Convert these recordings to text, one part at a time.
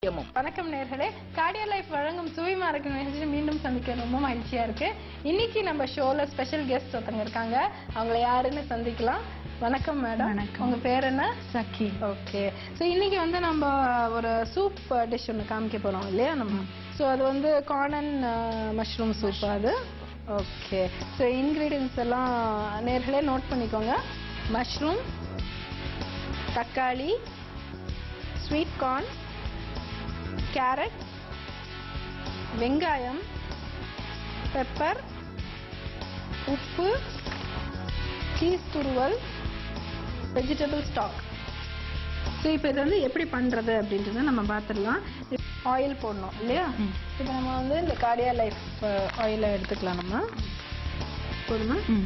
ஆரோக்கியமும் வணக்கம் நேர்களே கார்டியா லைஃப் வழங்கும் சுவைமா இருக்கு நிகழ்ச்சியில் மீண்டும் சந்திக்க ரொம்ப மகிழ்ச்சியா இருக்கு இன்னைக்கு நம்ம ஷோல ஸ்பெஷல் கெஸ்ட் ஒருத்தங்க இருக்காங்க அவங்கள யாருன்னு சந்திக்கலாம் வணக்கம் மேடம் வணக்கம். உங்க பேர் என்ன சக்கி ஓகே ஸோ இன்னைக்கு வந்து நம்ம ஒரு சூப் டிஷ் ஒன்று காமிக்க போறோம் இல்லையா நம்ம ஸோ அது வந்து கார்ன் மஷ்ரூம் சூப் அது ஓகே ஸோ இன்க்ரீடியன்ஸ் எல்லாம் நேர்களே நோட் பண்ணிக்கோங்க மஷ்ரூம் தக்காளி ஸ்வீட் கார்ன் கேரட் வெங்காயம் பெப்பர் உப்பு சீஸ் துருவல் வெஜிடபிள் ஸ்டாக் ஸோ இப்போ இது வந்து எப்படி பண்ணுறது அப்படின்றத நம்ம பார்த்துடலாம் ஆயில் போடணும் இல்லையா ம். இப்போ நம்ம வந்து இந்த கார்டியா லைஃப் ஆயிலை எடுத்துக்கலாம் நம்ம போதுமா ம்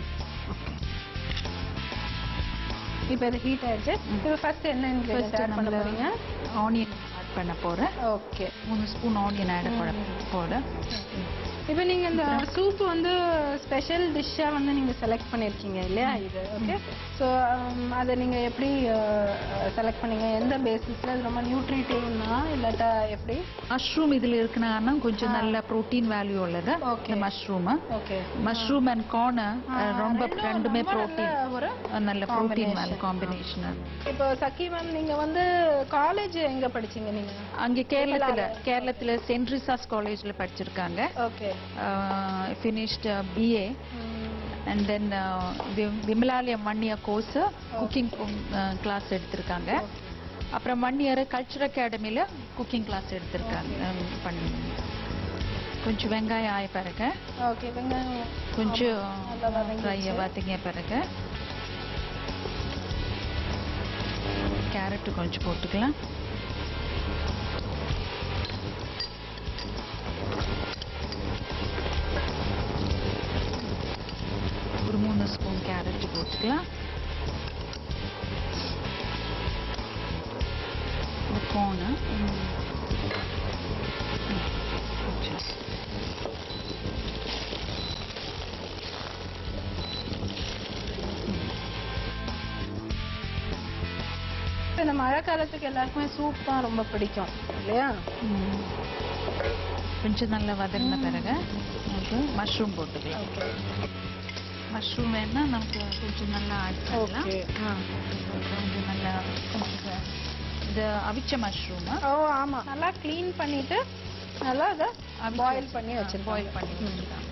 இப்போ இது ஹீட் ஆயிடுச்சு இப்போ ஃபர்ஸ்ட் என்ன இன்க்ரீடியன்ட் ஃபர்ஸ்ட் ஆட் பண்ண நம்ம போறீங்க ஆனியன் ஆட் பண்ண போறேன் ஓகே மூணு ஸ்பூன் ஆனியன் ஆட் போட போட இப்போ நீங்க இந்த சூப் வந்து ஸ்பெஷல் டிஷ்ஷா வந்து நீங்க செலக்ட் பண்ணிருக்கீங்க இல்லையா இது ஓகே ஸோ அதை நீங்க எப்படி செலக்ட் பண்ணீங்க எந்த பேசிஸ்ல அது ரொம்ப நியூட்ரிட்டிவ்னா இல்லாட்டா எப்படி மஷ்ரூம் இதுல இருக்குன்னா கொஞ்சம் நல்ல புரோட்டீன் வேல்யூ உள்ளது Okay. இந்த mushroom okay mushroom and corn ரொம்ப ரெண்டும் ரெண்டுமே ரொம்ப புரோட்டீன் நல்ல ஒரு நல்ல புரோட்டீன் வேல்யூ combination. காம்பினேஷன் இப்போ சக்கி மேம் நீங்க வந்து காலேஜ் எங்க படிச்சீங்க நீங்க அங்க கேரளத்துல கேரளத்துல சென்ட் ரிசாஸ் காலேஜ்ல படிச்சிருக்காங்க okay finished BA and then Vimalalayam one year course cooking class எடுத்திருக்காங்க அப்புறம் ஒன் இயர் கல்ச்சர் அகாடமியில் குக்கிங் கிளாஸ் எடுத்திருக்காங்க um, பண்ணி கொஞ்சம் வெங்காயம் ஆய பிறகு ஓகே வெங்காயம் கொஞ்சம் நல்லா வதங்கிடுச்சு. ஃப்ரையை வதங்கிய பிறகு கேரட் கொஞ்சம் போட்டுக்கலாம் ஒரு மூணு ஸ்பூன் கேரட் போட்டுக்கலாம் இந்த கோனு கொஞ்சம் இப்போ இந்த மழை காலத்துக்கு எல்லாருக்குமே சூப் தான் ரொம்ப பிடிக்கும் இல்லையா ம். கொஞ்சம் நல்லா வதங்கின பிறகு நமக்கு மஷ்ரூம் போட்டுக்கலாம் ஓகே மஷ்ரூம் வேணா நமக்கு கொஞ்சம் நல்லா ஆட் பண்ணலாம் ஓகே ஆ கொஞ்சம் நல்லா கொஞ்சம் இது அவிச்ச மஷ்ரூம் ஓ ஆமா நல்லா க்ளீன் பண்ணிட்டு நல்லா அதை பாயில் பண்ணி வச்சிருக்கோம் பாயில் பண்ணி வச்சுருக்காங்க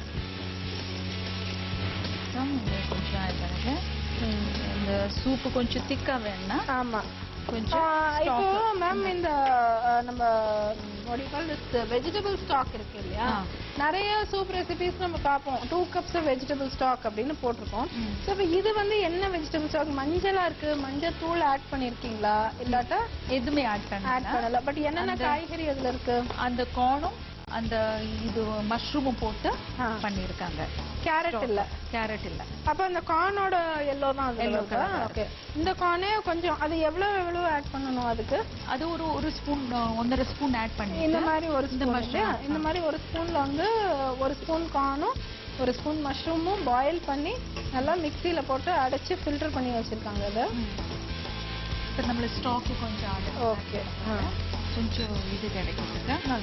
கொஞ்சம் ஆட் பிறகு இந்த சூப்பு கொஞ்சம் திக்கா வேணா ஆமா கொஞ்சம் ஆ, இப்போ stock. மேம் இந்த ஆ, நம்ம வெஜிடபிள் ஸ்டாக் இருக்கு இல்லையா ஆ. நிறைய சூப் ரெசிபிஸ் நம்ம பார்ப்போம் டூ கப்ஸ் வெஜிடபிள் ஸ்டாக் அப்படின்னு போட்டிருக்கோம் ம். ஸோ இப்போ இது வந்து என்ன வெஜிடபிள் ஸ்டாக் மஞ்சளா இருக்கு மஞ்சள் தூள் ஆட் பண்ணிருக்கீங்களா இல்லாட்டா எதுவுமே ஆட் ஆட் பண்ணல பண்ணல பட் என்னென்ன அந்த- காய்கறி அதுல இருக்கு அந்த கார்னும் அந்த இது மஷ்ரூமும் போட்டு ஆ. பண்ணிருக்காங்க கேரட் இல்ல கேரட் இல்ல அப்ப அந்த கார்னோட எல்லோ தான் அதுல Yellow இருக்கா colour. ஓகே இந்த கார்னே கொஞ்சம் அது எவ்வளவு எவ்வளவு ஆட் பண்ணணும் அதுக்கு அது ஒரு ஒரு ஸ்பூன் ஒன்றரை ஸ்பூன் ஆட் பண்ணி இந்த மாதிரி ஒரு இந்த ஸ்பூன் mushroom, இல்லையா இந்த மாதிரி ஒரு ஸ்பூன்ல வந்து ஒரு ஸ்பூன் கார்னும் ஒரு ஸ்பூன் மஷ்ரூமும் பாயில் பண்ணி நல்லா மிக்ஸியில போட்டு அடைச்சு ஃபில்டர் பண்ணி வச்சிருக்காங்க அதை இப்போ நம்மள ஸ்டாக்கு கொஞ்சம் ஆட் ஓகே கொஞ்சம் இது கிடைக்கிறதுக்கு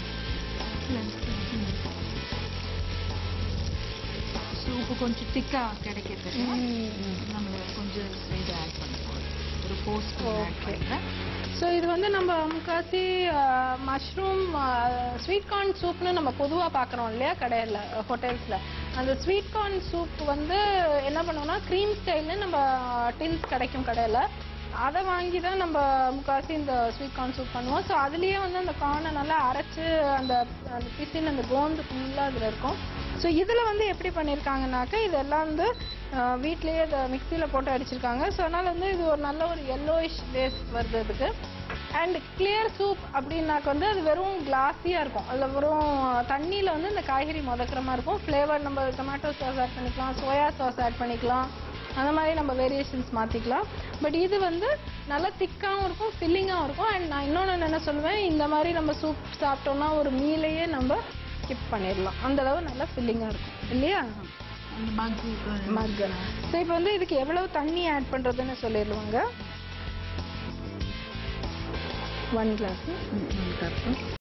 சூப்பு கொஞ்சம் திக்கா கிடைக்கிறதுக்கு நம்ம கொஞ்சம் இது ஆட் பண்ண போகிறோம் ஒரு ஃபோர் ஸ்பூன் ஆட் Okay. பண்ணுறேன் ஸோ இது வந்து நம்ம முக்காசி மஷ்ரூம் ஸ்வீட் கார்ன் சூப்னு நம்ம பொதுவாக பார்க்குறோம் இல்லையா கடையில் ஹோட்டல்ஸில் அந்த ஸ்வீட் கார்ன் சூப் வந்து என்ன பண்ணுவோம்னா க்ரீம் ஸ்டைல்னு நம்ம டின்ஸ் கிடைக்கும் கடையில் அதை வாங்கி தான் நம்ம முக்காசி இந்த ஸ்வீட் கார்ன் சூப் பண்ணுவோம் ஸோ அதுலேயே வந்து அந்த கார்னை நல்லா அரைச்சு அந்த அந்த பிசின் அந்த கோந்து ஃபுல்லாக அதில் இருக்கும் ஸோ இதில் வந்து எப்படி பண்ணியிருக்காங்கனாக்கா இதெல்லாம் வந்து அஹ், வீட்லயே இதை மிக்சியில் போட்டு அடிச்சிருக்காங்க ஸோ அதனால வந்து இது ஒரு நல்ல ஒரு yellowish பேஸ் வருது இதுக்கு அண்ட் கிளியர் சூப் அப்படின்னாக்க வந்து அது வெறும் கிளாஸியாக இருக்கும் அதில் வெறும் தண்ணியில் வந்து இந்த காய்கறி முதக்கிற மாதிரி இருக்கும் ஃப்ளேவர் நம்ம டொமேட்டோ சாஸ் ஆட் பண்ணிக்கலாம் சோயா சாஸ் ஆட் பண்ணிக்கலாம் அந்த மாதிரி நம்ம வேரியேஷன்ஸ் மாற்றிக்கலாம் பட் இது வந்து நல்லா திக்காகவும் இருக்கும் ஃபில்லிங்காகவும் இருக்கும் அண்ட் நான் இன்னொன்று என்ன சொல்லுவேன் இந்த மாதிரி நம்ம சூப் சாப்பிட்டோம்னா ஒரு மீலையே நம்ம ஸ்கிப் பண்ணிடலாம் அந்த அளவு நல்லா ஃபில்லிங்காக இருக்கும் இல்லையா அந்த மக்கு மக் ஸோ இப்போ வந்து இதுக்கு எவ்வளவு தண்ணி ஆட் பண்ணுறதுன்னு சொல்லிடுவாங்க ஒன் கிளாஸ் கப்பு